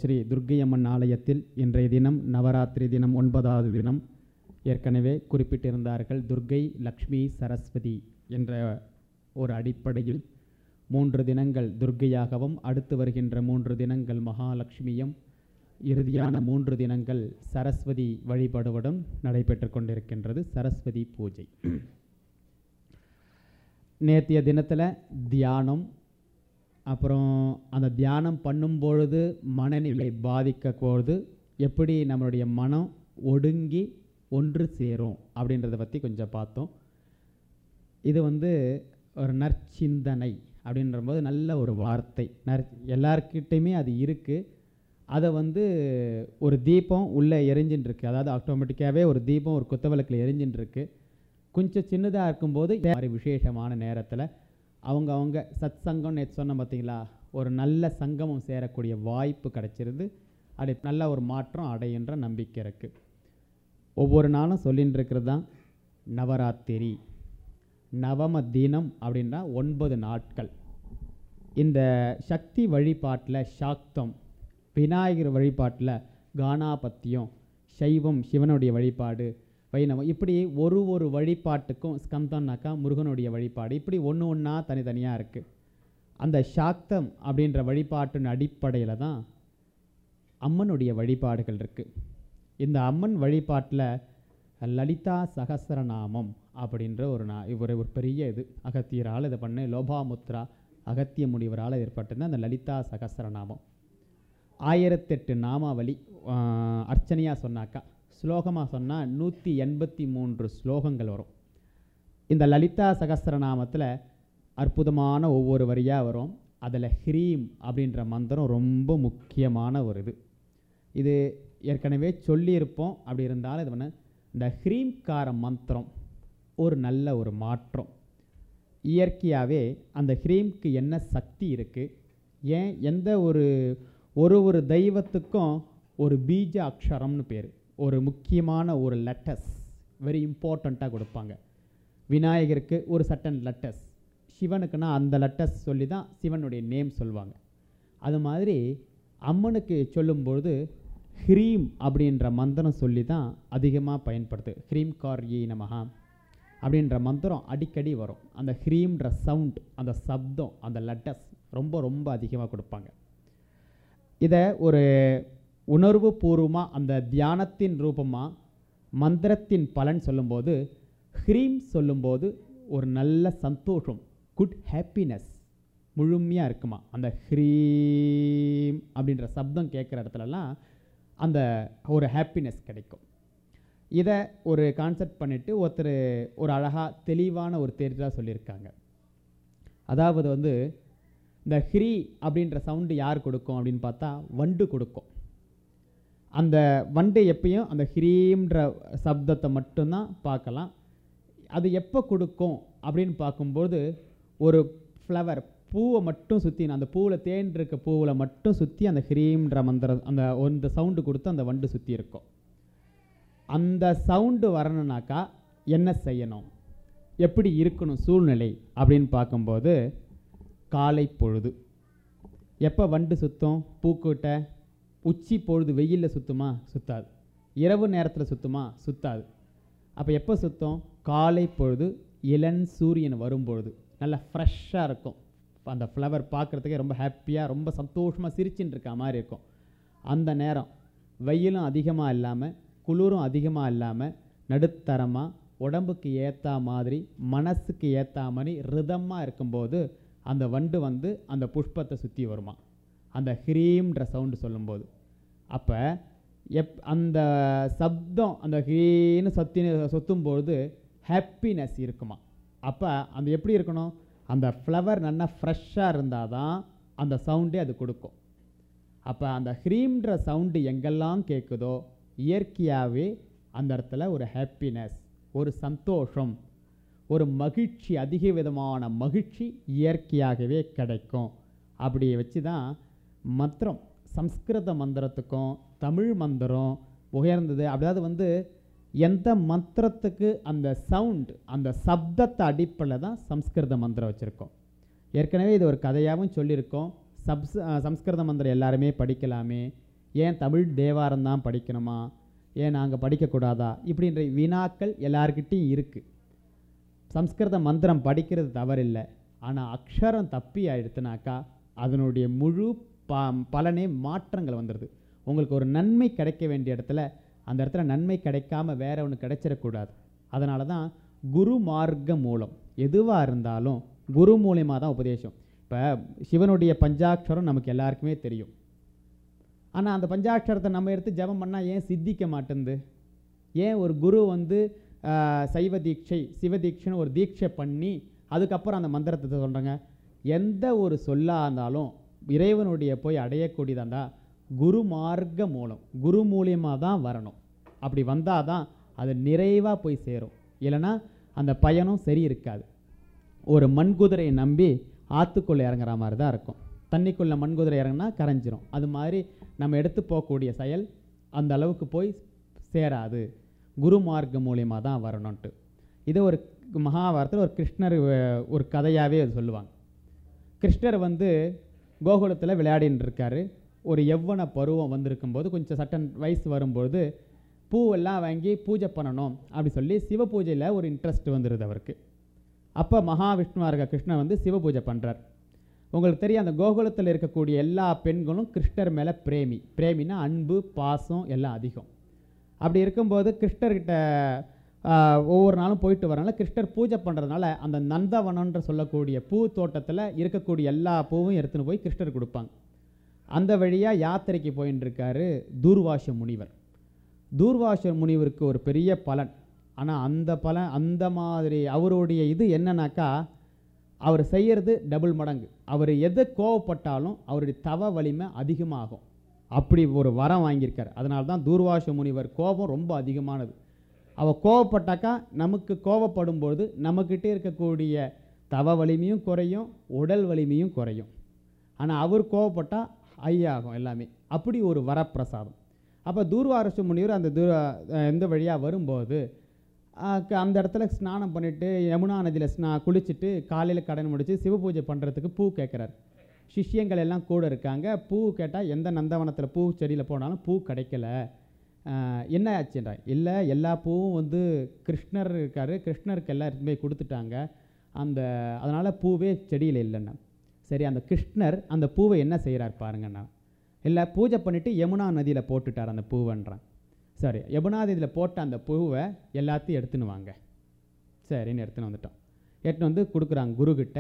ஸ்ரீ துர்க்கையம்மன் ஆலயத்தில் இன்றைய தினம் நவராத்திரி தினம் ஒன்பதாவது தினம் ஏற்கனவே குறிப்பிட்டிருந்தார்கள் துர்க்கை லக்ஷ்மி சரஸ்வதி என்ற ஒரு அடிப்படையில் மூன்று தினங்கள் துர்க்கையாகவும் அடுத்து வருகின்ற மூன்று தினங்கள் மகாலட்சுமியும் இறுதியான மூன்று தினங்கள் சரஸ்வதி வழிபாடுடன் நடைபெற்று கொண்டிருக்கின்றது சரஸ்வதி பூஜை நேற்றைய தினத்தில் தியானம் அப்புறம் அந்த தியானம் பண்ணும் பொழுது மனநிலை பாதிக்க பொழுது எப்படி நம்மளுடைய மனம் ஒடுங்கி ஒன்று சேரும் அப்படின்றத பற்றி கொஞ்சம் பார்த்தோம் இது வந்து ஒரு நற்சிந்தனை அப்படின்ற போது நல்ல ஒரு வார்த்தை நற் எல்லார்கிட்டையுமே அது இருக்குது அதை வந்து ஒரு தீபம் உள்ளே எரிஞ்சின்னு இருக்கு அதாவது ஆட்டோமேட்டிக்காகவே ஒரு தீபம் ஒரு குத்தவிளக்கில் எரிஞ்சின்னு இருக்கு கொஞ்சம் சின்னதாக இருக்கும்போது இதே மாதிரி விசேஷமான நேரத்தில் அவங்க அவங்க சத் சங்கம் நேற்று சொன்ன பார்த்தீங்களா ஒரு நல்ல சங்கமம் சேரக்கூடிய வாய்ப்பு கிடைச்சிருந்து அப்படி நல்ல ஒரு மாற்றம் அடையுன்ற நம்பிக்கை இருக்குது ஒவ்வொரு நாளும் சொல்லின்னு இருக்கிறது தான் நவராத்திரி நவம தினம் அப்படின்னா ஒன்பது நாட்கள் இந்த சக்தி வழிபாட்டில் சாக்தம் விநாயகர் வழிபாட்டில் கானாபத்தியம் சைவம் சிவனுடைய வழிபாடு வைணவம் இப்படி ஒரு ஒரு வழிபாட்டுக்கும் ஸ்கந்தம்னாக்கா முருகனுடைய வழிபாடு இப்படி ஒன்று ஒன்றா தனித்தனியாக இருக்குது அந்த சாக்தம் அப்படின்ற வழிபாட்டின் அடிப்படையில் தான் அம்மனுடைய வழிபாடுகள் இருக்குது இந்த அம்மன் வழிபாட்டில் லலிதா சகசரநாமம் அப்படின்ற ஒரு நா ஒரு ஒரு பெரிய இது அகத்தியரால் இதை பண்ண லோபாமுத்ரா அகத்திய முனிவரால் ஏற்பட்டது அந்த லலிதா சகசரநாமம் ஆயிரத்தெட்டு நாமாவளி அர்ச்சனையாக சொன்னாக்கா ஸ்லோகமாக சொன்னால் நூற்றி எண்பத்தி மூன்று ஸ்லோகங்கள் வரும் இந்த லலிதா சகஸ்ரநாமத்தில் அற்புதமான ஒவ்வொரு வரியாக வரும் அதில் ஹ்ரீம் அப்படின்ற மந்திரம் ரொம்ப முக்கியமான ஒரு இது இது ஏற்கனவே சொல்லியிருப்போம் அப்படி இருந்தாலும் இது பண்ண இந்த ஹ்ரீம்கார மந்திரம் ஒரு நல்ல ஒரு மாற்றம் இயற்கையாகவே அந்த ஹ்ரீம்க்கு என்ன சக்தி இருக்குது ஏன் எந்த ஒரு ஒரு ஒரு தெய்வத்துக்கும் ஒரு பீஜ அக்ஷரம்னு பேர் ஒரு முக்கியமான ஒரு லெட்டஸ் வெரி இம்பார்ட்டண்ட்டாக கொடுப்பாங்க விநாயகருக்கு ஒரு சட்டன் லெட்டஸ் சிவனுக்குன்னா அந்த லெட்டஸ் சொல்லி தான் சிவனுடைய நேம் சொல்லுவாங்க அது மாதிரி அம்மனுக்கு சொல்லும்பொழுது ஹ்ரீம் அப்படின்ற மந்திரம் சொல்லி தான் அதிகமாக பயன்படுது ஹ்ரீம் கார்யி நமஹா அப்படின்ற மந்திரம் அடிக்கடி வரும் அந்த ஹ்ரீம்ன்ற சவுண்ட் அந்த சப்தம் அந்த லெட்டஸ் ரொம்ப ரொம்ப அதிகமாக கொடுப்பாங்க இதை ஒரு உணர்வு பூர்வமாக அந்த தியானத்தின் ரூபமாக மந்திரத்தின் பலன் சொல்லும்போது ஹ்ரீம் சொல்லும்போது ஒரு நல்ல சந்தோஷம் குட் ஹாப்பினஸ் முழுமையாக இருக்குமா அந்த ஹ்ரீம் அப்படின்ற சப்தம் கேட்குற இடத்துலலாம் அந்த ஒரு ஹாப்பினஸ் கிடைக்கும் இதை ஒரு கான்செப்ட் பண்ணிவிட்டு ஒருத்தர் ஒரு அழகாக தெளிவான ஒரு தெரிதாக சொல்லியிருக்காங்க அதாவது வந்து இந்த ஹ்ரீ அப்படின்ற சவுண்டு யார் கொடுக்கும் அப்படின்னு பார்த்தா வண்டு கொடுக்கும் அந்த வண்டு எப்பயும் அந்த ஹ்ரீம்ன்ற சப்தத்தை மட்டும்தான் பார்க்கலாம் அது எப்போ கொடுக்கும் அப்படின்னு பார்க்கும்போது ஒரு ஃப்ளவர் பூவை மட்டும் சுற்றி அந்த பூவில் தேன் இருக்க பூவில் மட்டும் சுற்றி அந்த ஹ்ரீம்ன்ற மந்திரம் அந்த அந்த சவுண்டு கொடுத்து அந்த வண்டு சுற்றி இருக்கும் அந்த சவுண்டு வரணுனாக்கா என்ன செய்யணும் எப்படி இருக்கணும் சூழ்நிலை அப்படின்னு பார்க்கும்போது காலை பொழுது எப்போ வண்டு சுத்தம் பூக்கூட்ட உச்சி பொழுது வெயிலில் சுற்றுமா சுத்தாது இரவு நேரத்தில் சுற்றுமா சுத்தாது அப்போ எப்போ சுத்தம் காலை பொழுது இளன் சூரியன் வரும்பொழுது நல்லா ஃப்ரெஷ்ஷாக இருக்கும் அந்த ஃப்ளவர் பார்க்குறதுக்கே ரொம்ப ஹாப்பியாக ரொம்ப சந்தோஷமாக சிரிச்சுன்னு இருக்க மாதிரி இருக்கும் அந்த நேரம் வெயிலும் அதிகமாக இல்லாமல் குளிரும் அதிகமாக இல்லாமல் நடுத்தரமாக உடம்புக்கு ஏற்ற மாதிரி மனசுக்கு ஏற்ற மாதிரி ரிதமாக இருக்கும்போது அந்த வண்டு வந்து அந்த புஷ்பத்தை சுற்றி வருமா அந்த ஹ்ரீம்ன்ற சவுண்டு சொல்லும்போது அப்போ எப் அந்த சப்தம் அந்த ஹீன்னு சத்தி சொத்தும்பொழுது ஹாப்பினஸ் இருக்குமா அப்போ அந்த எப்படி இருக்கணும் அந்த ஃப்ளவர் நல்லா ஃப்ரெஷ்ஷாக இருந்தால் தான் அந்த சவுண்டே அது கொடுக்கும் அப்போ அந்த ஹ்ரீம்ன்ற சவுண்டு எங்கெல்லாம் கேட்குதோ இயற்கையாகவே அந்த இடத்துல ஒரு ஹாப்பினஸ் ஒரு சந்தோஷம் ஒரு மகிழ்ச்சி அதிக விதமான மகிழ்ச்சி இயற்கையாகவே கிடைக்கும் அப்படி வச்சு தான் மந்திரம் சம்ஸ்கிருத மந்திரத்துக்கும் தமிழ் மந்திரம் உயர்ந்தது அப்படியாவது வந்து எந்த மந்திரத்துக்கு அந்த சவுண்ட் அந்த சப்தத்தை அடிப்படையில் தான் சம்ஸ்கிருத மந்திரம் வச்சுருக்கோம் ஏற்கனவே இது ஒரு கதையாகவும் சொல்லியிருக்கோம் சப்ஸ் அஹ், சம்ஸ்கிருத மந்திரம் எல்லாருமே படிக்கலாமே ஏன் தமிழ் தேவாரம் தான் படிக்கணுமா ஏன் நாங்கள் படிக்கக்கூடாதா இப்படின்ற வினாக்கள் எல்லாருக்கிட்டையும் இருக்குது சம்ஸ்கிருத மந்திரம் படிக்கிறது தவறில்லை ஆனால் அக்ஷரம் தப்பி ஆயிடுத்துனாக்கா அதனுடைய முழு ப பலனே மாற்றங்கள் வந்துடுது உங்களுக்கு ஒரு நன்மை கிடைக்க வேண்டிய இடத்துல அந்த இடத்துல நன்மை கிடைக்காம வேற ஒன்று கிடைச்சிடக்கூடாது அதனால தான் குரு மார்க்க மூலம் எதுவாக இருந்தாலும் குரு மூலியமாக தான் உபதேசம் இப்போ சிவனுடைய பஞ்சாட்சரம் நமக்கு எல்லாருக்குமே தெரியும் ஆனால் அந்த பஞ்சாட்சரத்தை நம்ம எடுத்து ஜெபம் பண்ணால் ஏன் சித்திக்க மாட்டேங்குது ஏன் ஒரு குரு வந்து ஆஹ், சைவ தீட்சை சிவ தீட்சைன்னு ஒரு தீட்சை பண்ணி அதுக்கப்புறம் அந்த மந்திரத்தை சொல்கிறாங்க எந்த ஒரு சொல்லாக இருந்தாலும் இறைவனுடைய போய் அடையக்கூடியதாக இருந்தால் குரு மார்க்க மூலம் குரு மூலியமாக தான் வரணும் அப்படி வந்தால் தான் அது நிறைவாக போய் சேரும் இல்லைன்னா அந்த பயனும் சரி இருக்காது ஒரு மண்குதிரையை நம்பி ஆற்றுக்குள்ளே இறங்குற மாதிரி தான் இருக்கும் தண்ணிக்குள்ளே மண்குதிரை இறங்குனா கரைஞ்சிரும் அது மாதிரி நம்ம எடுத்து போகக்கூடிய செயல் அந்த அளவுக்கு போய் சேராது குரு மார்க்கம் மூலியமாக தான் வரணும்ன்ட்டு இது ஒரு மகாபாரத்தில் ஒரு கிருஷ்ணர் அஹ், ஒரு கதையாகவே அது சொல்லுவாங்க கிருஷ்ணர் வந்து கோகுலத்தில் விளையாடின்னு இருக்காரு ஒரு யவ்வன பருவம் வந்திருக்கும்போது கொஞ்சம் சட்டன் வயசு வரும்போது பூவெல்லாம் வாங்கி பூஜை பண்ணணும் அப்படி சொல்லி சிவ பூஜையில் ஒரு இன்ட்ரெஸ்ட் வந்துடுது அவருக்கு அப்போ மகாவிஷ்ணுவாக இருக்க கிருஷ்ணர் வந்து சிவ பூஜை பண்ணுறார் உங்களுக்கு தெரியும் அந்த கோகுலத்தில் இருக்கக்கூடிய எல்லா பெண்களும் கிருஷ்ணர் மேலே பிரேமி பிரேமினா அன்பு பாசம் எல்லாம் அதிகம் அப்படி இருக்கும்போது கிருஷ்ணர்கிட்ட ஆஹ், ஒவ்வொரு நாளும் போயிட்டு வரனால கிருஷ்ணர் பூஜை பண்ணுறதுனால அந்த நந்தவனம்ன்ற சொல்லக்கூடிய பூ தோட்டத்தில் இருக்கக்கூடிய எல்லா பூவும் எடுத்துன்னு போய் கிருஷ்ணர் கொடுப்பாங்க அந்த வழியாக யாத்திரைக்கு போயின்னு இருக்காரு தூர்வாச முனிவர் தூர்வாச முனிவருக்கு ஒரு பெரிய பலன் ஆனால் அந்த பலன் அந்த மாதிரி அவருடைய இது என்னன்னாக்கா அவர் செய்யறது டபுள் மடங்கு அவர் எது கோவப்பட்டாலும் அவருடைய தவ வலிமை அதிகமாகும் அப்படி ஒரு வரம் வாங்கியிருக்கார் அதனால தான் தூர்வாச முனிவர் கோபம் ரொம்ப அதிகமானது அவ கோவப்பட்டாக்கா நமக்கு கோவப்படும்போது நம்மக்கிட்டே இருக்கக்கூடிய தவ வலிமையும் குறையும் உடல் வலிமையும் குறையும் ஆனால் அவர் கோவப்பட்டால் ஐயாகும் எல்லாமே அப்படி ஒரு வரப்பிரசாதம் அப்போ தூர்வாரச முனிவர் அந்த தூர அஹ் இந்த வழியாக வரும்போது ஆஹ் க- அந்த இடத்துல ஸ்நானம் பண்ணிட்டு யமுனா நதியில் ஸ்நா குளிச்சுட்டு காலையில் கடன் முடிச்சு சிவ பூஜை பண்ணுறதுக்கு பூ கேட்குறாரு சிஷ்யங்கள் எல்லாம் கூட இருக்காங்க பூ கேட்டால் எந்த நந்தவனத்தில் பூ செடியில் போனாலும் பூ கிடைக்கல ஆஹ் என்ன ஆச்சுன்றா இல்லை எல்லா பூவும் வந்து கிருஷ்ணர் இருக்காரு கிருஷ்ணருக்கு எல்லாம் எடுத்துன்னு போய் கொடுத்துட்டாங்க அந்த அதனால் பூவே செடியில் இல்லைன்னா சரி அந்த கிருஷ்ணர் அந்த பூவை என்ன செய்கிறார் பாருங்கண்ணா இல்லை பூஜை பண்ணிவிட்டு யமுனா நதியில் போட்டுட்டார் அந்த பூவன்றான் சரி யமுனா நதியில் போட்ட அந்த பூவை எல்லாத்தையும் எடுத்துன்னு வாங்க சரின்னு எடுத்துன்னு வந்துட்டோம் எடுத்துன்னு வந்து கொடுக்குறாங்க குருக்கிட்ட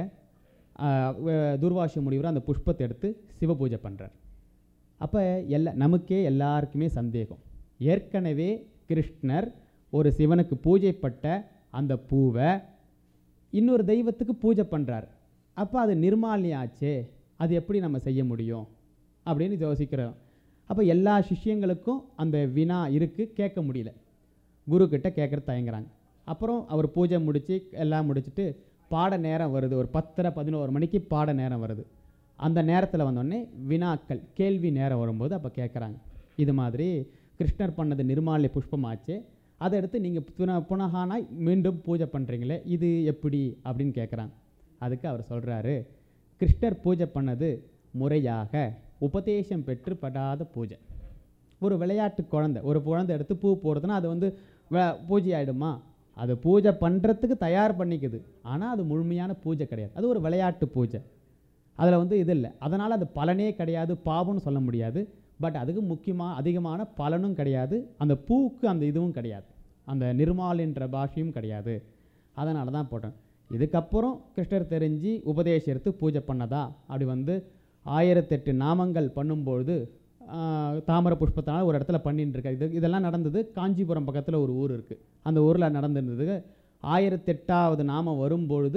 துர்வாச முனிவர் அந்த புஷ்பத்தை எடுத்து சிவ பூஜை பண்ணுறார் அப்போ எல்லா நமக்கே எல்லாருக்குமே சந்தேகம் ஏற்கனவே கிருஷ்ணர் ஒரு சிவனுக்கு பூஜைப்பட்ட அந்த பூவை இன்னொரு தெய்வத்துக்கு பூஜை பண்ணுறார் அப்போ அது நிர்மாலியம் ஆச்சே அது எப்படி நம்ம செய்ய முடியும் அப்படின்னு யோசிக்கிறோம் அப்போ எல்லா சிஷ்யங்களுக்கும் அந்த வினா இருக்குது கேட்க முடியல குரு கிட்ட கேட்குறது தயங்குறாங்க அப்புறம் அவர் பூஜை முடித்து எல்லாம் முடிச்சுட்டு பாட நேரம் வருது ஒரு பத்தரை பதினோரு மணிக்கு பாட நேரம் வருது அந்த நேரத்தில் வந்தோடனே வினாக்கள் கேள்வி நேரம் வரும்போது அப்போ கேட்குறாங்க இது மாதிரி கிருஷ்ணர் பண்ணது நிர்மால்ய புஷ்பமாச்சே அதை எடுத்து நீங்கள் புன புனகானா மீண்டும் பூஜை பண்ணுறீங்களே இது எப்படி அப்படின்னு கேட்குறாங்க அதுக்கு அவர் சொல்கிறாரு கிருஷ்ணர் பூஜை பண்ணது முறையாக உபதேசம் பெற்று படாத பூஜை ஒரு விளையாட்டு குழந்தை ஒரு குழந்தை எடுத்து பூ போடுறதுன்னா அது வந்து வ- பூஜை ஆயிடுமா அது பூஜை பண்ணுறதுக்கு தயார் பண்ணிக்குது ஆனால் அது முழுமையான பூஜை கிடையாது அது ஒரு விளையாட்டு பூஜை அதில் வந்து இது இல்லை அதனால் அது பலனே கிடையாது பாவம்னு சொல்ல முடியாது பட் அதுக்கு முக்கியமாக அதிகமான பலனும் கிடையாது அந்த பூவுக்கு அந்த இதுவும் கிடையாது அந்த நிர்மாலின்ற பாஷையும் கிடையாது அதனால தான் போட்டேன் இதுக்கப்புறம் கிருஷ்ணர் தெரிஞ்சு உபதேசம் எடுத்து பூஜை பண்ணதா அப்படி வந்து ஆயிரத்தெட்டு நாமங்கள் பண்ணும்பொழுது ஆஹ், தாமரை புஷ்பத்தினால ஒரு இடத்துல பண்ணிட்டு இருக்காரு இது இதெல்லாம் நடந்தது காஞ்சிபுரம் பக்கத்தில் ஒரு ஊர் இருக்குது அந்த ஊரில் நடந்திருந்தது ஆயிரத்தெட்டாவது நாமம் வரும்பொழுது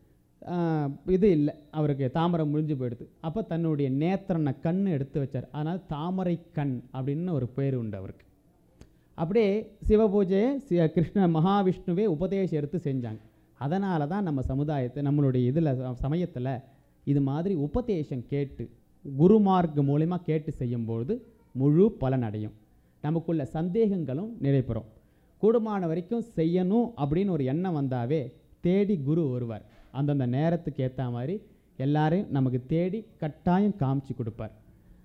ஆஹ், இது இல்லை அவருக்கு தாமரை முடிஞ்சு போயிடுது அப்போ தன்னுடைய நேத்திரனை கண் எடுத்து வச்சார் அதனால் தாமரை கண் அப்படின்னு ஒரு பேர் உண்டு அவருக்கு அப்படியே சிவபூஜையை சி கிருஷ்ண மகாவிஷ்ணுவே உபதேசம் எடுத்து செஞ்சாங்க அதனால தான் நம்ம சமுதாயத்தை நம்மளுடைய இதில் சமயத்தில் இது மாதிரி உபதேசம் கேட்டு குருமார்க்க மூலிமா கேட்டு செய்யும்பொழுது முழு பலன் அடையும் நமக்குள்ள சந்தேகங்களும் நிறைப்பெறும் கூடுமான வரைக்கும் செய்யணும் அப்படின்னு ஒரு எண்ணம் வந்தாவே தேடி குரு வருவார் அந்தந்த நேரத்துக்கு ஏற்ற மாதிரி எல்லாரையும் நமக்கு தேடி கட்டாயம் காமிச்சு கொடுப்பார்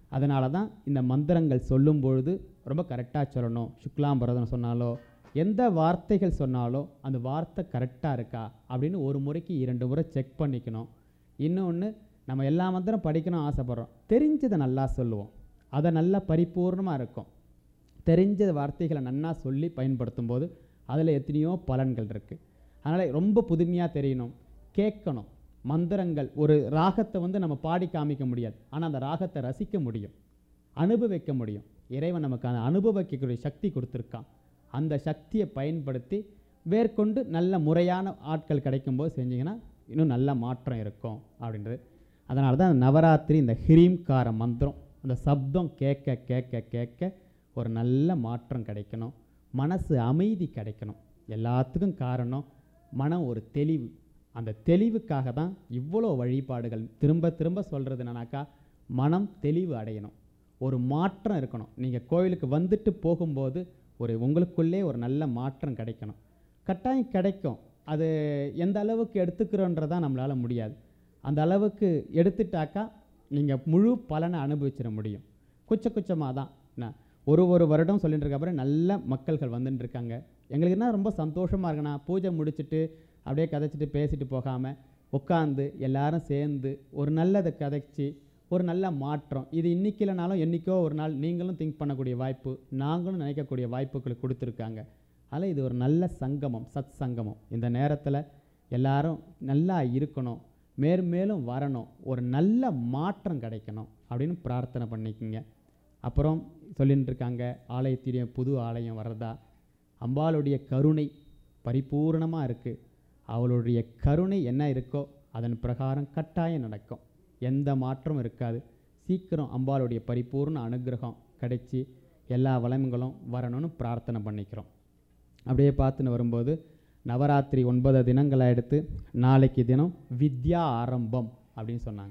அதனால தான் இந்த மந்திரங்கள் சொல்லும் பொழுது ரொம்ப கரெக்டாக சொல்லணும் சுக்லாம்பரதம் சொன்னாலோ எந்த வார்த்தைகள் சொன்னாலோ அந்த வார்த்தை கரெக்டாக இருக்கா அப்படின்னு ஒரு முறைக்கு இரண்டு முறை செக் பண்ணிக்கணும் இன்னொன்று நம்ம எல்லா மந்திரம் படிக்கணும் ஆசைப்படுறோம் தெரிஞ்சதை நல்லா சொல்லுவோம் அதை நல்லா பரிபூர்ணமாக இருக்கும் தெரிஞ்ச வார்த்தைகளை நன்னா சொல்லி பயன்படுத்தும் போது அதில் எத்தனையோ பலன்கள் இருக்குது அதனால் ரொம்ப புதுமையாக தெரியணும் கேட்கணும் மந்திரங்கள் ஒரு ராகத்தை வந்து நம்ம பாடி காமிக்க முடியாது ஆனால் அந்த ராகத்தை ரசிக்க முடியும் அனுபவிக்க முடியும் இறைவன் நமக்கு அந்த அனுபவிக்கக்கூடிய சக்தி கொடுத்துருக்கான் அந்த சக்தியை பயன்படுத்தி மேற்கொண்டு நல்ல முறையான ஆட்கள் கிடைக்கும்போது செஞ்சீங்கன்னா இன்னும் நல்ல மாற்றம் இருக்கும் அப்படின்றது அதனால தான் அந்த நவராத்திரி இந்த ஹிரீம்கார மந்திரம் அந்த சப்தம் கேட்க கேட்க கேட்க ஒரு நல்ல மாற்றம் கிடைக்கணும் மனசு அமைதி கிடைக்கணும் எல்லாத்துக்கும் காரணம் மனம் ஒரு தெளிவு அந்த தெளிவுக்காக தான் இவ்வளோ வழிபாடுகள் திரும்ப திரும்ப சொல்கிறது என்னன்னாக்கா மனம் தெளிவு அடையணும் ஒரு மாற்றம் இருக்கணும் நீங்கள் கோயிலுக்கு வந்துட்டு போகும்போது ஒரு உங்களுக்குள்ளே ஒரு நல்ல மாற்றம் கிடைக்கணும் கட்டாயம் கிடைக்கும் அது எந்த அளவுக்கு எடுத்துக்கிறோன்றதான் நம்மளால் முடியாது அந்த அளவுக்கு எடுத்துட்டாக்கா நீங்கள் முழு பலனை அனுபவிச்சிட முடியும் குச்ச குச்சமாக தான் என்ன ஒரு ஒரு வருடம் சொல்லிட்டு இருக்க அப்புறம் நல்ல மக்கள்கள் வந்துட்டு இருக்காங்க எங்களுக்கு என்ன ரொம்ப சந்தோஷமாக இருக்குண்ணா பூஜை முடிச்சுட்டு அப்படியே கதைச்சிட்டு பேசிட்டு போகாமல் உட்காந்து எல்லாரும் சேர்ந்து ஒரு நல்லதை கதைச்சி ஒரு நல்ல மாற்றம் இது இன்னைக்கு இல்லைனாலும் என்றைக்கோ ஒரு நாள் நீங்களும் திங்க் பண்ணக்கூடிய வாய்ப்பு நாங்களும் நினைக்கக்கூடிய வாய்ப்புகளை கொடுத்துருக்காங்க அதில் இது ஒரு நல்ல சங்கமம் சத் சங்கமம் இந்த நேரத்தில் எல்லாரும் நல்லா இருக்கணும் மேற்மேலும் வரணும் ஒரு நல்ல மாற்றம் கிடைக்கணும் அப்படின்னு பிரார்த்தனை பண்ணிக்கோங்க அப்புறம் சொல்லிட்டு இருக்காங்க ஆலயத்துடைய புது ஆலயம் வர்றதா அம்பாளுடைய கருணை பரிபூர்ணமாக இருக்குது அவளுடைய கருணை என்ன இருக்கோ அதன் பிரகாரம் கட்டாயம் நடக்கும் எந்த மாற்றமும் இருக்காது சீக்கிரம் அம்பாளுடைய பரிபூர்ண அனுகிரகம் கிடைச்சி எல்லா வளங்களும் வரணும்னு பிரார்த்தனை பண்ணிக்கிறோம் அப்படியே பார்த்துன்னு வரும்போது நவராத்திரி ஒன்பது தினங்களை எடுத்து நாளைக்கு தினம் வித்யா ஆரம்பம் அப்படின்னு சொன்னாங்க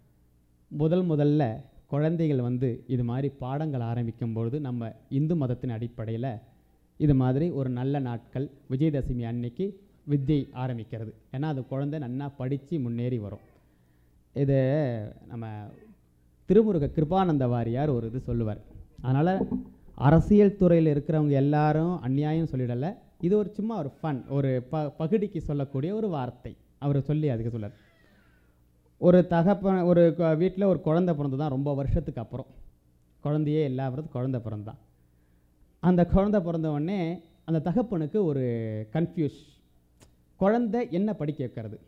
முதல் முதல்ல குழந்தைகள் வந்து இது மாதிரி பாடங்கள் ஆரம்பிக்கும் பொழுது நம்ம இந்து மதத்தின் அடிப்படையில் இது மாதிரி ஒரு நல்ல நாட்கள் விஜயதசமி அன்னைக்கு வித்தியை ஆரம்பிக்கிறது ஏன்னா அது குழந்தை நன்னா படித்து முன்னேறி வரும் இது நம்ம திருமுருக கிருபானந்த வாரியார் ஒரு இது சொல்லுவார் அதனால் அரசியல் துறையில் இருக்கிறவங்க எல்லாரும் அநியாயம் சொல்லிடலை இது ஒரு சும்மா ஒரு ஃபன் ஒரு ப பகுடிக்கு சொல்லக்கூடிய ஒரு வார்த்தை அவர் சொல்லி அதுக்கு சொல்லார் ஒரு தகப்பன் ஒரு வீட்டில் ஒரு குழந்தை பிறந்து தான் ரொம்ப வருஷத்துக்கு அப்புறம் குழந்தையே இல்லாதது குழந்தை பிறந்தான் அந்த குழந்தை பிறந்த உடனே அந்த தகப்பனுக்கு ஒரு கன்ஃபியூஸ் குழந்தை என்ன படிக்க வைக்கிறது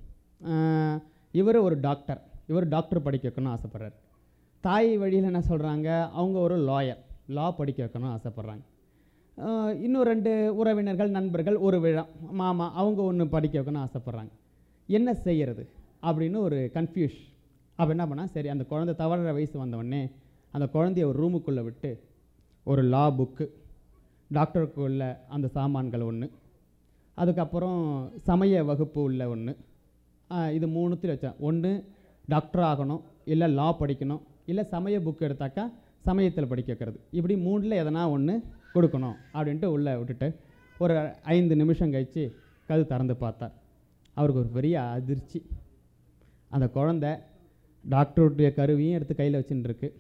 இவர் ஒரு டாக்டர் இவர் டாக்டர் படிக்க வைக்கணும்னு ஆசைப்பட்றாரு தாய் வழியில் என்ன சொல்கிறாங்க அவங்க ஒரு லாயர் லா படிக்க வைக்கணும்னு ஆசைப்பட்றாங்க ஆஹ் இன்னும் ரெண்டு உறவினர்கள் நண்பர்கள் ஒரு விழா மாமா அவங்க ஒன்று படிக்க வைக்கணும்னு ஆசைப்பட்றாங்க என்ன செய்யறது அப்படின்னு ஒரு கன்ஃபியூஸ் அப்போ என்ன பண்ணால் சரி அந்த குழந்தை தவறுற வயசு வந்தவொடனே அந்த குழந்தைய ஒரு ரூமுக்குள்ளே விட்டு ஒரு லா புக்கு டாக்டருக்கு உள்ள அந்த சாமான்கள் ஒன்று அதுக்கப்புறம் சமய வகுப்பு உள்ள ஒன்று இது மூணுத்தில் வச்சேன் ஒன்று டாக்டர் ஆகணும் இல்லை லா படிக்கணும் இல்லை சமய புக் எடுத்தாக்கா சமயத்தில் படிக்க வைக்கிறது இப்படி மூணில் எதனா ஒன்று கொடுக்கணும் அப்படின்ட்டு உள்ளே விட்டுட்டு ஒரு ஐந்து நிமிஷம் கழித்து கது திறந்து பார்த்தார் அவருக்கு ஒரு பெரிய அதிர்ச்சி அந்த குழந்தை டாக்டருடைய கருவியும் எடுத்து கையில் வச்சுட்டு இருக்கு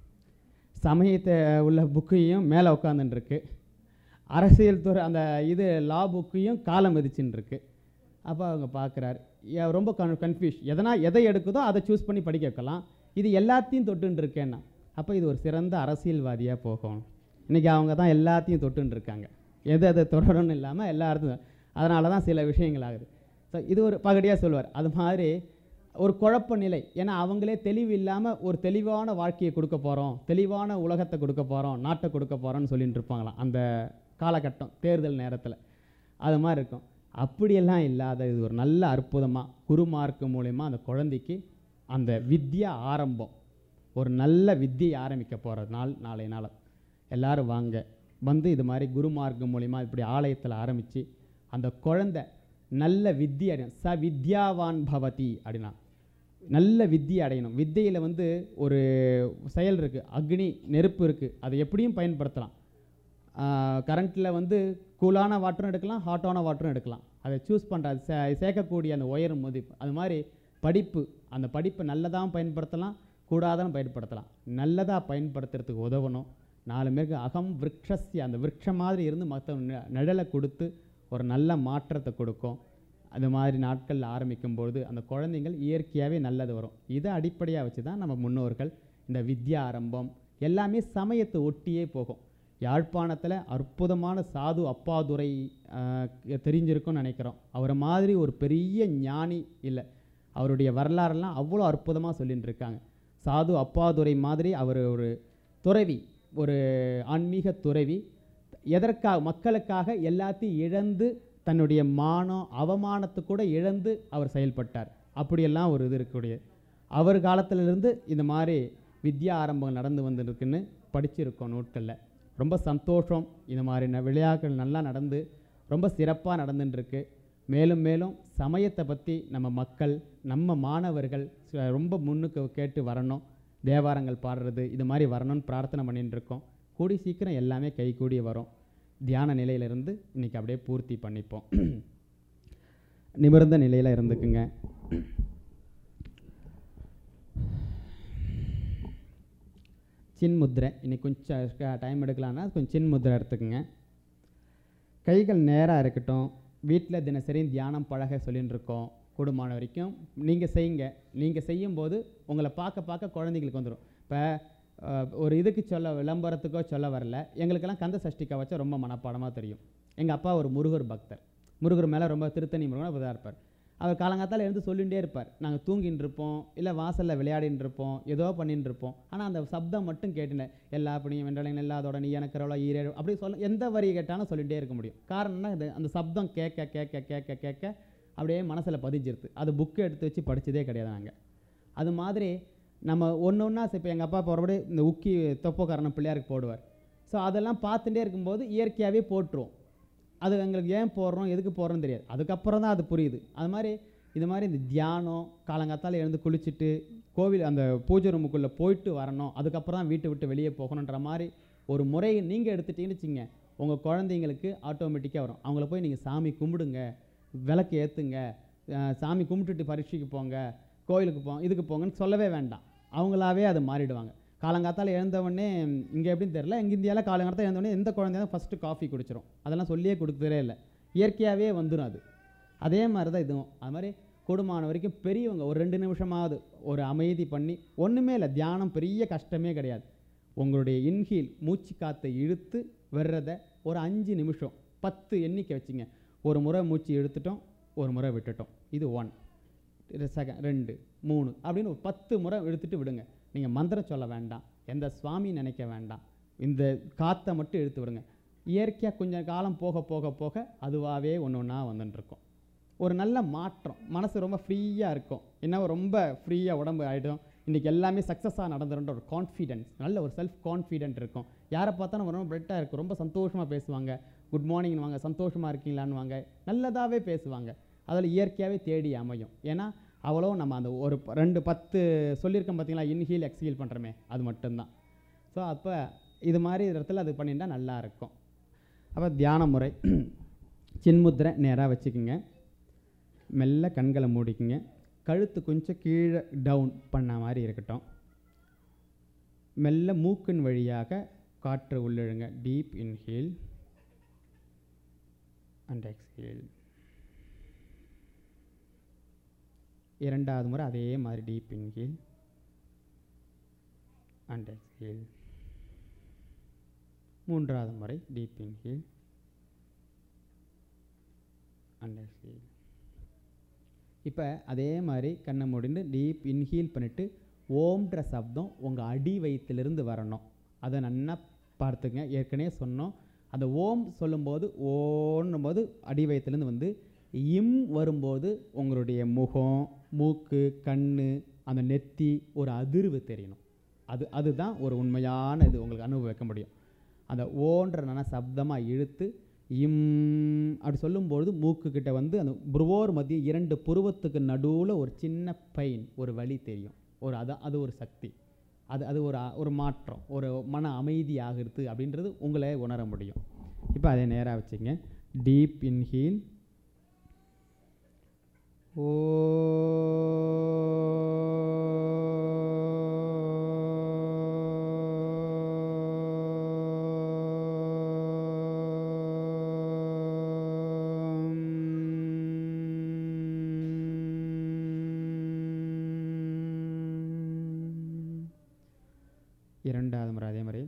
சமயத்தை உள்ள புக்கையும் மேலே உட்காந்துட்டு இருக்கு அரசியல் துறை அந்த இது லா புக்கையும் காலம் மிதிச்சுன்னு இருக்கு அப்போ அவங்க பார்க்குறாரு ரொம்ப கன் கன்ஃபியூஸ் எதனா எதை எடுக்குதோ அதை சூஸ் பண்ணி படிக்க வைக்கலாம் இது எல்லாத்தையும் தொட்டுன்னு இருக்கேன்னா அப்போ இது ஒரு சிறந்த அரசியல்வாதியாக போகும் இன்றைக்கி அவங்க தான் எல்லாத்தையும் தொட்டுன்னு இருக்காங்க எது எதை தொடரணும்னு இல்லாமல் எல்லா இடத்துலையும் அதனால தான் சில விஷயங்கள் ஆகுது ஸோ இது ஒரு பகடியாக சொல்லுவார் அது மாதிரி ஒரு குழப்ப நிலை ஏன்னா அவங்களே தெளிவு இல்லாமல் ஒரு தெளிவான வாழ்க்கையை கொடுக்க போகிறோம் தெளிவான உலகத்தை கொடுக்க போகிறோம் நாட்டை கொடுக்க போகிறோம்னு சொல்லிட்டு இருப்பாங்களாம் அந்த காலகட்டம் தேர்தல் நேரத்தில் அது மாதிரி இருக்கும் அப்படியெல்லாம் இல்லாத இது ஒரு நல்ல அற்புதமாக குருமார்க்கு மூலயமா அந்த குழந்தைக்கு அந்த வித்யா ஆரம்பம் ஒரு நல்ல வித்தியை ஆரம்பிக்க போகிற நாள் நாளை நாள் எல்லாரும் வாங்க வந்து இது மாதிரி குருமார்க்கம் மூலிமா இப்படி ஆலயத்தில் ஆரம்பித்து அந்த குழந்தை நல்ல வித்தியை அடையணும் ச வித்யாவான் பவதி அப்படின்னா நல்ல வித்தியை அடையணும் வித்தையில் வந்து ஒரு செயல் இருக்குது அக்னி நெருப்பு இருக்குது அதை எப்படியும் பயன்படுத்தலாம் கரண்ட்டில் வந்து கூலான வாட்டரும் எடுக்கலாம் ஹாட்டான வாட்டரும் எடுக்கலாம் அதை சூஸ் பண்ணுற அது சே சேர்க்கக்கூடிய அந்த உயரம் மதிப்பு அது மாதிரி படிப்பு அந்த படிப்பை நல்லதாகவும் பயன்படுத்தலாம் கூடாதன்னு பயன்படுத்தலாம் நல்லதாக பயன்படுத்துறதுக்கு உதவணும் நாலு பேருக்கு அகம் விருட்சஸ்ய அந்த விருட்சம் மாதிரி இருந்து மற்ற நிழலை கொடுத்து ஒரு நல்ல மாற்றத்தை கொடுக்கும் அது மாதிரி நாட்களில் ஆரம்பிக்கும்பொழுது அந்த குழந்தைங்கள் இயற்கையாகவே நல்லது வரும் இதை அடிப்படையாக வச்சு தான் நம்ம முன்னோர்கள் இந்த வித்யா ஆரம்பம் எல்லாமே சமயத்தை ஒட்டியே போகும் யாழ்ப்பாணத்தில் அற்புதமான சாது அப்பாதுரை ஆஹ், தெரிஞ்சிருக்கும்னு நினைக்கிறோம் அவரை மாதிரி ஒரு பெரிய ஞானி இல்லை அவருடைய வரலாறெல்லாம் அவ்வளோ அற்புதமாக சொல்லிட்டு இருக்காங்க சாது அப்பாதுரை மாதிரி அவர் ஒரு துறவி ஒரு ஆன்மீக துறவி எதற்காக மக்களுக்காக எல்லாத்தையும் இழந்து தன்னுடைய மானம் அவமானத்தை கூட இழந்து அவர் செயல்பட்டார் அப்படியெல்லாம் ஒரு இது இருக்கக்கூடிய அவர் காலத்திலிருந்து இந்த மாதிரி வித்யா ஆரம்பம் நடந்து வந்துருக்குன்னு படிச்சிருக்கோம் நூட்களில் ரொம்ப சந்தோஷம் இந்த மாதிரி ந- விளையாட்டுகள் நல்லா நடந்து ரொம்ப சிறப்பாக நடந்துட்டு இருக்கு மேலும் மேலும் சமயத்தை பற்றி நம்ம மக்கள் நம்ம மாணவர்கள் ச- ரொம்ப முன்னுக்கு கேட்டு வரணும் தேவாரங்கள் பாடுறது இது மாதிரி வரணும்னு பிரார்த்தனை பண்ணிட்டு இருக்கோம் கூடி சீக்கிரம் எல்லாமே கைகூடி வரும் தியான நிலையிலிருந்து இன்னைக்கு அப்படியே பூர்த்தி பண்ணிப்போம் நிமிர்ந்த நிலையில் இருந்துக்குங்க சின்முத்ரை இன்னைக்கு கொஞ்சம் டைம் எடுக்கலாம்னா கொஞ்சம் சின்முத்ரை எடுத்துக்கோங்க கைகள் நேராக இருக்கட்டும் வீட்டில் தினசரி தியானம் பழக சொல்லின்னு இருக்கோம் கூடுமான வரைக்கும் நீங்கள் செய்யுங்க நீங்கள் செய்யும்போது உங்களை பார்க்க பார்க்க குழந்தைங்களுக்கு வந்துடும் இப்போ ஒரு இதுக்கு சொல்ல விளம்பரத்துக்கோ சொல்ல வரல எங்களுக்கெல்லாம் கந்த சஷ்டி கவச்சம் ரொம்ப மனப்பாடமாக தெரியும் எங்கள் அப்பா ஒரு முருகர் பக்தர் முருகர் மேலே ரொம்ப திருத்தணி முருகன் இதாக இருப்பார் அவர் காலங்காத்தால எழுந்து சொல்லிகிட்டே இருப்பார் நாங்கள் தூங்கின்னு இருப்போம் இல்லை வாசலில் விளையாடின்னு இருப்போம் ஏதோ பண்ணின்னு இருப்போம் ஆனால் அந்த சப்தம் மட்டும் கேட்டுனேன் எல்லா பணியும் வென்றலைங்க எல்லாத்தோட நீ எனக்கு எவ்வளோ ஈரேழு அப்படி சொல்ல எந்த வரி கேட்டாலும் சொல்லிகிட்டே இருக்க முடியும் காரணம்னா இது அந்த சப்தம் கேட்க கேட்க கேட்க கேட்க அப்படியே மனசில் பதிஞ்சிருது அது புக்கு எடுத்து வச்சு படிச்சதே கிடையாது நாங்கள் அது மாதிரி நம்ம ஒன்று ஒன்றா இப்போ எங்கள் அப்பா போகிறபடி இந்த உக்கி தொப்பக்காரன பிள்ளையாருக்கு போடுவார் ஸோ அதெல்லாம் பார்த்துட்டே இருக்கும்போது இயற்கையாகவே போட்டுருவோம் அது எங்களுக்கு ஏன் போடுறோம் எதுக்கு போடுறோம்னு தெரியாது அதுக்கப்புறம் தான் அது புரியுது அது மாதிரி இது மாதிரி இந்த தியானம் காலங்காத்தால எழுந்து குளிச்சுட்டு கோவில் அந்த பூஜை ரூமுக்குள்ளே போயிட்டு வரணும் அதுக்கப்புறம் தான் வீட்டை விட்டு வெளியே போகணுன்ற மாதிரி ஒரு முறையை நீங்கள் எடுத்துட்டீங்கன்னு வச்சுங்க உங்கள் குழந்தைங்களுக்கு ஆட்டோமேட்டிக்காக வரும் அவங்கள போய் நீங்கள் சாமி கும்பிடுங்க விளக்கு ஏற்றுங்க சாமி கும்பிட்டுட்டு பரீட்சைக்கு போங்க கோயிலுக்கு போ இதுக்கு போங்கன்னு சொல்லவே வேண்டாம் அவங்களாவே அது மாறிடுவாங்க காலங்காத்தால எழுந்தவொடனே இங்கே எப்படின்னு தெரில இங்கே இந்தியாவில் காலங்காலத்தில் எழுந்தவொடனே எந்த குழந்தையும் ஃபஸ்ட்டு காஃபி குடிச்சிரும் அதெல்லாம் சொல்லியே கொடுக்குறதே இல்லை இயற்கையாகவே வந்துடும் அது அதே மாதிரி தான் இதுவும் அது மாதிரி கூடுமான வரைக்கும் பெரியவங்க ஒரு ரெண்டு நிமிஷமாவது ஒரு அமைதி பண்ணி ஒன்றுமே இல்லை தியானம் பெரிய கஷ்டமே கிடையாது உங்களுடைய இன்ஹீல் மூச்சு காற்றை இழுத்து வர்றத ஒரு அஞ்சு நிமிஷம் பத்து எண்ணிக்கை வச்சுங்க ஒரு முறை மூச்சு இழுத்துட்டோம் ஒரு முறை விட்டுட்டோம் இது ஒன் செகண்ட் ரெண்டு மூணு அப்படின்னு ஒரு பத்து முறை இழுத்துட்டு விடுங்க நீங்கள் மந்திரம் சொல்ல வேண்டாம் எந்த சுவாமி நினைக்க வேண்டாம் இந்த காற்றை மட்டும் இழுத்து விடுங்க இயற்கையாக கொஞ்சம் காலம் போக போக போக அதுவாகவே ஒன்று ஒன்றா வந்துட்டுருக்கும் ஒரு நல்ல மாற்றம் மனசு ரொம்ப ஃப்ரீயாக இருக்கும் என்ன ரொம்ப ஃப்ரீயாக உடம்பு ஆகிடும் இன்றைக்கி எல்லாமே சக்ஸஸாக நடந்துருன்ற ஒரு கான்ஃபிடென்ஸ் நல்ல ஒரு செல்ஃப் கான்ஃபிடென்ட் இருக்கும் யாரை பார்த்தாலும் ரொம்ப பிரெட்டாக இருக்கும் ரொம்ப சந்தோஷமாக பேசுவாங்க குட் மார்னிங் வாங்க சந்தோஷமாக இருக்கீங்களான்னு வாங்க நல்லதாகவே பேசுவாங்க அதில் இயற்கையாகவே தேடி அமையும் ஏன்னா அவ்வளோ நம்ம அந்த ஒரு ப- ரெண்டு பத்து சொல்லியிருக்கோம் பார்த்தீங்களா இன்ஹீல் எக்ஸ்ஹீல் பண்ணுறோமே அது மட்டும்தான் ஸோ அப்போ இது மாதிரி இடத்துல அது பண்ணிட்டா நல்லா இருக்கும் அப்போ தியான முறை சின்முத்திரை நேராக வச்சுக்கோங்க மெல்ல கண்களை மூடிக்குங்க கழுத்து கொஞ்சம் கீழே டவுன் பண்ண மாதிரி இருக்கட்டும் மெல்ல மூக்கின் வழியாக காற்று உள்ளிழுங்க டீப் இன்ஹேல் அண்ட் எக்ஸ்ஹேல் இரண்டாவது முறை அதே மாதிரி டீப் இன்ஹேல் அண்ட் எக்ஸ்ஹேல் மூன்றாவது முறை டீப் இன்ஹேல் அண்ட் எக்ஸ்ஹேல் இப்போ அதே மாதிரி கண்ணை மூடிட்டு டீப் இன்ஹீல் பண்ணிவிட்டு ஓம்ன்ற சப்தம் உங்கள் அடி வயிற்றிலிருந்து வரணும் அதை நன்னா பார்த்துங்க ஏற்கனவே சொன்னோம் அந்த ஓம் சொல்லும்போது ஓன்னும் போது அடி வயிற்றுலேருந்து வந்து இம் வரும்போது உங்களுடைய முகம் மூக்கு கண் அந்த நெத்தி ஒரு அதிர்வு தெரியணும் அது அதுதான் ஒரு உண்மையான இது உங்களுக்கு அனுபவிக்க முடியும் அந்த ஓன்ற நல்ல சப்தமாக இழுத்து இம் அப்படி சொல்லும்பொழுது மூக்கு கிட்ட வந்து அந்த புருவோர் மத்திய இரண்டு புருவத்துக்கு நடுவில் ஒரு சின்ன பெயின் ஒரு வலி தெரியும் ஒரு அது அது ஒரு சக்தி அது அது ஒரு அ- ஒரு மாற்றம் ஒரு மன அமைதி ஆகிறது அப்படின்றது உங்களே உணர முடியும் இப்போ அதே நேராக வச்சுங்க டீப் இன்ஹீல் ஓ இரண்டாவது முறை அதே மாதிரி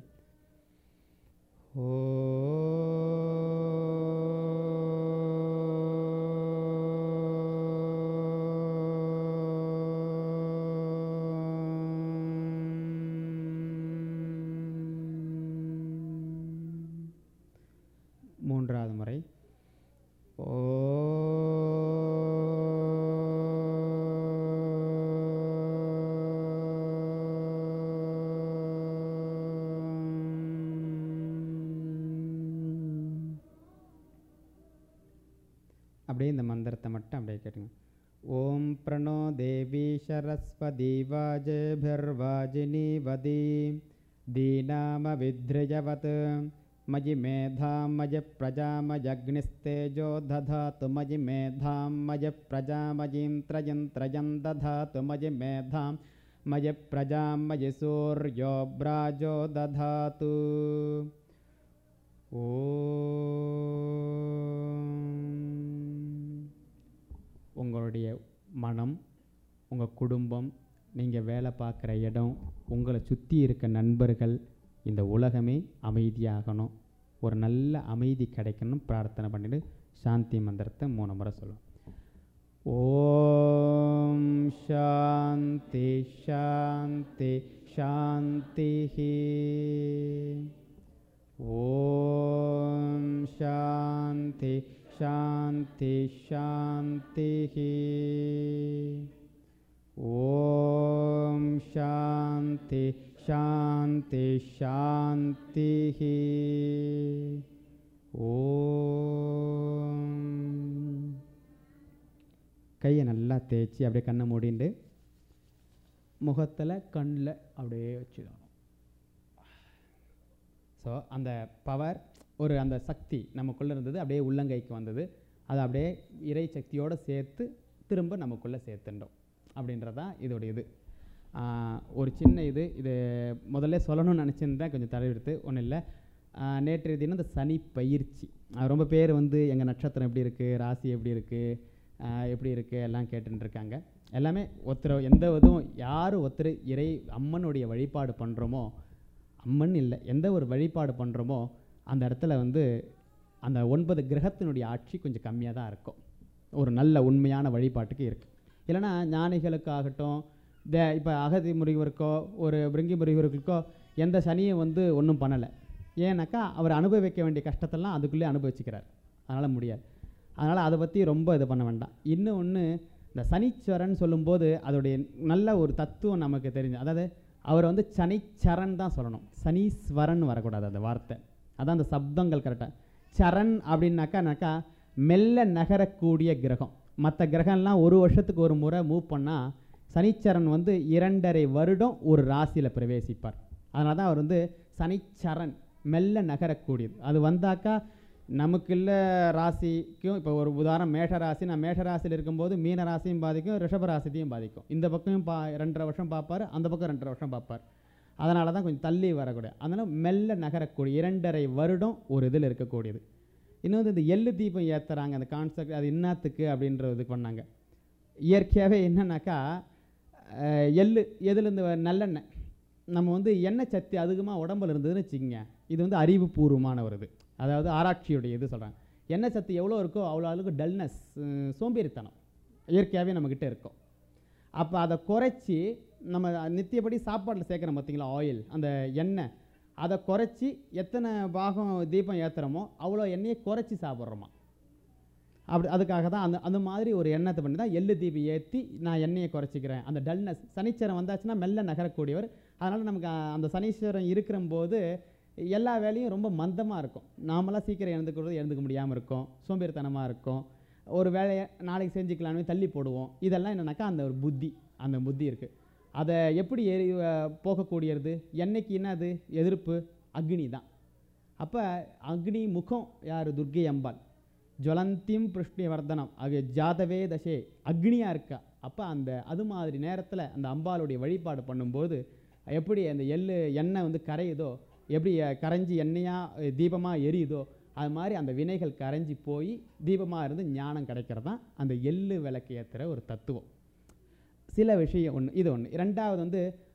மூன்றாவது முறை அப்படியே இந்த மந்திரத்தை மட்டும் அப்படியே கேட்டுங்க ஓம் பிரணோ தேவி சரஸ்வதி வாஜபிர்வாஜினி வதி தீனாம வித்ரஜவத் मयि मेधां मय प्रजामयग्निस्तेजो दधातु मयि मेधां मय प्रजामयीं त्रयं त्रयं दधातु मयि मेधां मय प्रजां मयि सूर्यो ब्राजो दधातु ஓம் உங்களுடைய மனம் உங்கள் குடும்பம் நீங்கள் வேலை பார்க்குற இடம் உங்களை சுற்றி இருக்க நண்பர்கள் இந்த உலகமே அமைதியாகணும் ஒரு நல்ல அமைதி கிடைக்கணும் பிரார்த்தனை பண்ணிட்டு சாந்தி மந்திரத்தை மூணு முறை சொல்லுவோம் ஓம் சாந்தி சாந்தி சாந்தி ஓம் சாந்தி சாந்தி சாந்தி ஓம் சாந்தி சாந்தி சாந்தி ஓம் கையை நல்லா தேய்ச்சி அப்படியே கண்ணை மூடிண்டு முகத்தில் கண்ணில் அப்படியே வச்சுக்கணும் ஸோ அந்த பவர் ஒரு அந்த சக்தி நமக்குள்ளே இருந்தது அப்படியே உள்ளங்கைக்கு வந்தது அது அப்படியே இறை சக்தியோடு சேர்த்து திரும்ப நமக்குள்ளே சேர்த்துட்டோம் அப்படின்றதான் இதோடைய இது ஆஹ் ஒரு சின்ன இது இது முதல்ல சொல்லணும்னு நினச்சிருந்தேன் கொஞ்சம் தடவிடுத்து ஒன்றும் இல்லை ஆஹ் நேற்றைய தினம் இந்த சனி பயிற்சி ஆஹ் ரொம்ப பேர் வந்து எங்கள் நட்சத்திரம் எப்படி இருக்குது ராசி எப்படி இருக்குது எப்படி இருக்குது எல்லாம் கேட்டுட்டு இருக்காங்க எல்லாமே ஒருத்தர் எந்த இதுவும் யார் ஒருத்தர் இறை அம்மனுடைய வழிபாடு பண்ணுறோமோ அம்மன் இல்லை எந்த ஒரு வழிபாடு பண்ணுறோமோ அந்த இடத்துல வந்து அந்த ஒன்பது கிரகத்தினுடைய ஆட்சி கொஞ்சம் கம்மியாக தான் இருக்கும் ஒரு நல்ல உண்மையான வழிபாட்டுக்கு இருக்குது இல்லைன்னா ஞானிகளுக்காகட்டும் தே இப்போ அகதி முருகருக்கோ ஒரு பிருங்கி முருகருக்கோ எந்த சனியும் வந்து ஒன்றும் பண்ணலை ஏன்னாக்கா அவர் அனுபவிக்க வேண்டிய கஷ்டத்தெல்லாம் அதுக்குள்ளே அனுபவிச்சுக்கிறார் அதனால் முடியாது அதனால் அதை பற்றி ரொம்ப இது பண்ண வேண்டாம் இன்னும் ஒன்று இந்த சனீஸ்வரன் சொல்லும்போது அதோடைய நல்ல ஒரு தத்துவம் நமக்கு தெரிஞ்சு அதாவது அவர் வந்து சனிச்சரன் தான் சொல்லணும் சனீஸ்வரன் வரக்கூடாது அந்த வார்த்தை அதான் அந்த சப்தங்கள் கரெக்டாக சரண் அப்படின்னாக்கானாக்கா மெல்ல நகரக்கூடிய கிரகம் மற்ற கிரகம்லாம் ஒரு வருஷத்துக்கு ஒரு முறை மூவ் பண்ணால் சனிச்சரன் வந்து இரண்டரை வருடம் ஒரு ராசியில் பிரவேசிப்பார் அதனால தான் அவர் வந்து சனிச்சரன் மெல்ல நகரக்கூடியது அது வந்தாக்கா நமக்குள்ள ராசிக்கும் இப்போ ஒரு உதாரணம் மேஷ ராசி நான் மேஷ ராசியில் இருக்கும்போது மீன ராசியும் பாதிக்கும் ரிஷப ராசியையும் பாதிக்கும் இந்த பக்கம் பா ரெண்டரை வருஷம் பார்ப்பார் அந்த பக்கம் ரெண்டரை வருஷம் பார்ப்பார் அதனால தான் கொஞ்சம் தள்ளி வரக்கூடிய அதனால் மெல்ல நகரக்கூடிய இரண்டரை வருடம் ஒரு இதில் இருக்கக்கூடியது இன்னொன்று இந்த எள்ளு தீபம் ஏற்றுறாங்க அந்த கான்செப்ட் அது என்னத்துக்கு அப்படின்ற இது பண்ணாங்க இயற்கையாகவே என்னன்னாக்கா அஹ், எள்ளு எதுலேருந்து வ- நல்லெண்ணெய் நம்ம வந்து எண்ணெய் சக்தி அதிகமாக உடம்புல இருந்ததுன்னு வச்சுக்கோங்க இது வந்து அறிவுபூர்வமான ஒரு இது அதாவது ஆராய்ச்சியுடைய இது சொல்கிறாங்க எண்ணெய் சக்தி எவ்வளோ இருக்கோ அவ்வளோ அளவுக்கு டல்னஸ் சோம்பேறித்தனம் இயற்கையாகவே நம்மக்கிட்ட இருக்கும் அப்போ அதை குறைச்சி நம்ம நித்தியப்படி சாப்பாட்டில் சேர்க்குறோம் பார்த்தீங்களா ஆயில் அந்த எண்ணெய் அதை குறைச்சி எத்தனை பாகம் தீபம் ஏற்றுறோமோ அவ்வளோ எண்ணெயை குறைச்சி சாப்பிட்றோமா அப்படி அதுக்காக தான் அந்த அந்த மாதிரி ஒரு எண்ணத்தை பண்ணி தான் எள்ளு தீபம் ஏற்றி நான் எண்ணெயை குறைச்சிக்கிறேன் அந்த டல்னஸ் சனிச்சரம் வந்தாச்சுன்னா மெல்ல நகரக்கூடியவர் அதனால் நமக்கு அஹ், அந்த சனீஸ்வரன் இருக்கிற போது எல்லா வேலையும் ரொம்ப மந்தமாக இருக்கும் நாமெல்லாம் சீக்கிரம் எழுந்துக்கிறது எழுந்துக்க முடியாமல் இருக்கும் சோம்பேறித்தனமாக இருக்கும் ஒரு வேலையை நாளைக்கு செஞ்சுக்கலான்னு தள்ளி போடுவோம் இதெல்லாம் என்னன்னாக்கா அந்த ஒரு புத்தி அந்த புத்தி இருக்குது அதை எப்படி எரி அஹ், போகக்கூடியது என்னைக்கு என்னது எதிர்ப்பு அக்னி தான் அப்போ அக்னி முகம் யார் துர்க்கை அம்பாள் ஜுவலந்தியும் பிருஷ்ணி வர்தனம் அது ஜாதவே தசே அக்னியாக இருக்கா அப்போ அந்த அது மாதிரி நேரத்தில் அந்த அம்பாளுடைய வழிபாடு பண்ணும்போது எப்படி அந்த எள்ளு எண்ணெய் வந்து கரையுதோ எப்படி அஹ், கரைஞ்சி எண்ணெயாக தீபமாக எரியுதோ அது மாதிரி அந்த வினைகள் கரைஞ்சி போய் தீபமாக இருந்து ஞானம் கிடைக்கிறது தான் அந்த எள்ளு விளக்கு ஏற்றுற ஒரு தத்துவம் சில விஷயம் ஒன்று இது ஒன்று ரெண்டாவது வந்து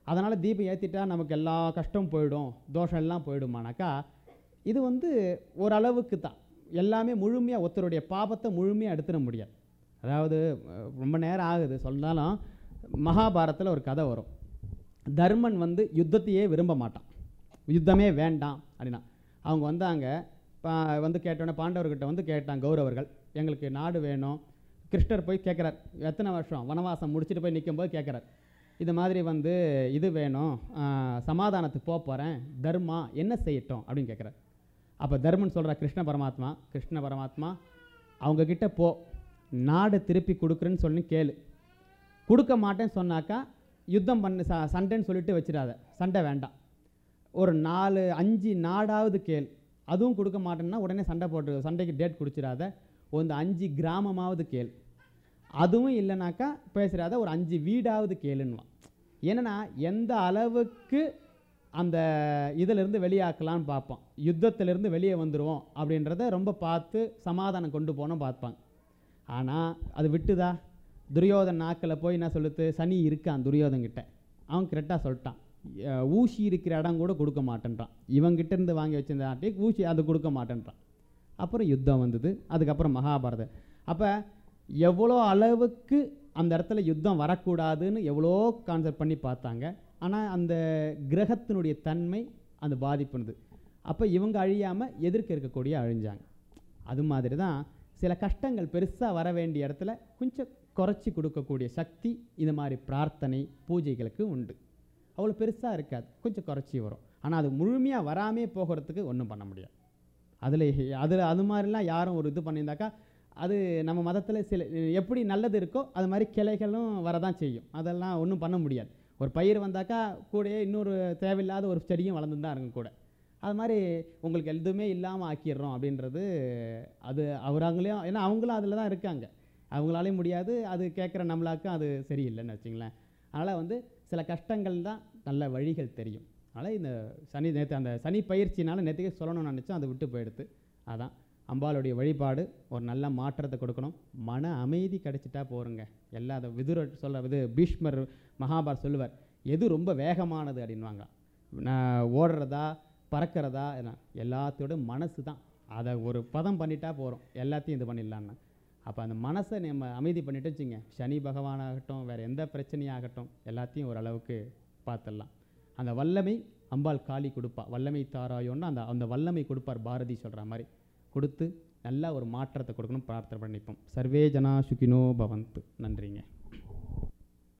அதனால் தீபம் ஏற்றிட்டா நமக்கு எல்லா கஷ்டம் போயிடும் தோஷம் எல்லாம் போயிடுமானாக்கா இது வந்து ஓரளவுக்கு தான் எல்லாமே முழுமையாக ஒருத்தருடைய பாபத்தை முழுமையாக எடுத்துட முடியாது அதாவது அஹ், ரொம்ப நேரம் ஆகுது சொன்னாலும் மகாபாரத்தில் ஒரு கதை வரும் தர்மன் வந்து யுத்தத்தையே விரும்ப மாட்டான் யுத்தமே வேண்டாம் அப்படின்னா அவங்க வந்தாங்க பா- வந்து கேட்டோன்னே பாண்டவர்கிட்ட வந்து கேட்டாங்க கௌரவர்கள் எங்களுக்கு நாடு வேணும் கிருஷ்ணர் போய் கேட்குறார் எத்தனை வருஷம் வனவாசம் முடிச்சுட்டு போய் நிக்கும்போது கேட்குறார் இது மாதிரி வந்து இது வேணும் ஆஹ், சமாதானத்துக்கு போக போகிறேன் தர்மா என்ன செய்யட்டும் அப்படின்னு கேட்குறார் அப்போ தர்மன் சொல்கிற கிருஷ்ண பரமாத்மா கிருஷ்ண பரமாத்மா அவங்க கிட்ட போ நாடு திருப்பி கொடுக்குறேன்னு சொல்லி கேளு கொடுக்க மாட்டேன்னு சொன்னாக்கா யுத்தம் பண்ணு ச சண்டைன்னு சொல்லிட்டு வச்சிடாத சண்டை வேண்டாம் ஒரு நாலு அஞ்சு நாடாவது கேள் அதுவும் கொடுக்க மாட்டேன்னா உடனே சண்டை போட்டு சண்டைக்கு டேட் குடிச்சிடாத ஒரு அஞ்சு கிராமமாவது கேள் அதுவும் இல்லைனாக்கா பேசுகிறாத ஒரு அஞ்சு வீடாவது கேளுன்னுவான் ஏன்னா எந்த அளவுக்கு அந்த இதிலிருந்து வெளியாக்கலான்னு பார்ப்போம் யுத்தத்திலிருந்து வெளியே வந்துடுவோம் அப்படின்றத ரொம்ப பார்த்து சமாதானம் கொண்டு போனோம் பார்ப்பாங்க ஆனால் அது விட்டுதா துரியோதன் நாக்கில் போய் என்ன சொல்லுது சனி இருக்கான் துரியோதன் கிட்ட அவன் கரெக்டாக சொல்லிட்டான் அஹ் ஊசி இருக்கிற இடம் கூட கொடுக்க மாட்டேன்றான் இவங்கிட்ட இருந்து வாங்கி வச்சிருந்த ஆட்டி ஊசி அது கொடுக்க மாட்டேன்றான் அப்புறம் யுத்தம் வந்தது அதுக்கப்புறம் மகாபாரதம் அப்போ எவ்வளோ அளவுக்கு அந்த இடத்துல யுத்தம் வரக்கூடாதுன்னு எவ்வளோ கான்செப்ட் பண்ணி பார்த்தாங்க ஆனால் அந்த கிரகத்தினுடைய தன்மை அந்த பாதிப்புனுது அப்போ இவங்க அழியாமல் எதிர்க்க இருக்கக்கூடிய அழிஞ்சாங்க அது மாதிரி தான் சில கஷ்டங்கள் பெருசாக வர வேண்டிய இடத்துல கொஞ்சம் குறைச்சி கொடுக்கக்கூடிய சக்தி இந்த மாதிரி பிரார்த்தனை பூஜைகளுக்கு உண்டு அவ்வளோ பெருசாக இருக்காது கொஞ்சம் குறைச்சி வரும் ஆனால் அது முழுமையாக வராமே போகிறதுக்கு ஒன்றும் பண்ண முடியாது அதில் அதில் அது மாதிரிலாம் யாரும் ஒரு இது பண்ணியிருந்தாக்கா அது நம்ம மதத்தில் சில எப்படி நல்லது இருக்கோ அது மாதிரி கிளைகளும் வரதான் செய்யும் அதெல்லாம் ஒன்றும் பண்ண முடியாது ஒரு பயிர் வந்தாக்கா கூடயே இன்னொரு தேவையில்லாத ஒரு செடியும் வளர்ந்து தான் இருக்கும் கூட அது மாதிரி உங்களுக்கு எதுவுமே இல்லாமல் ஆக்கிடுறோம் அப்படின்றது அது அவராங்களையும் ஏன்னா அவங்களும் அதில் தான் இருக்காங்க அவங்களாலையும் முடியாது அது கேட்குற நம்மளாக்கும் அது சரியில்லைன்னு வச்சுங்களேன் அதனால் வந்து சில கஷ்டங்கள் தான் நல்ல வழிகள் தெரியும் அதனால் இந்த சனி நேற்று அந்த சனி பயிற்சினால நேற்றுக்கே சொல்லணும்னு நினச்சோம் அதை விட்டு போயிடுது அதான் அம்பாளுடைய வழிபாடு ஒரு நல்ல மாற்றத்தை கொடுக்கணும் மன அமைதி கிடைச்சிட்டா போருங்க எல்லா அதை விதுர சொல்ல இது பீஷ்மர் மகாபார் சொல்லுவார் எது ரொம்ப வேகமானது அப்படின்வாங்க நான் ஓடுறதா பறக்கிறதா என்ன எல்லாத்தோட மனசு தான் அதை ஒரு பதம் பண்ணிட்டா போகிறோம் எல்லாத்தையும் இது பண்ணிடலான்னு அப்போ அந்த மனசை நம்ம அமைதி பண்ணிட்டு வச்சுங்க சனி பகவானாகட்டும் வேறு எந்த பிரச்சனையாகட்டும் எல்லாத்தையும் ஓரளவுக்கு பார்த்துடலாம் அந்த வல்லமை அம்பாள் காளி கொடுப்பா வல்லமை தாராயோன்னு அந்த அந்த வல்லமை கொடுப்பார் பாரதி சொல்கிற மாதிரி கொடுத்து நல்ல ஒரு மாற்றத்தை கொடுக்கணும் பிரார்த்தனை பண்ணிப்போம் சர்வே ஜனா சுகினோ பவந்து நன்றிங்க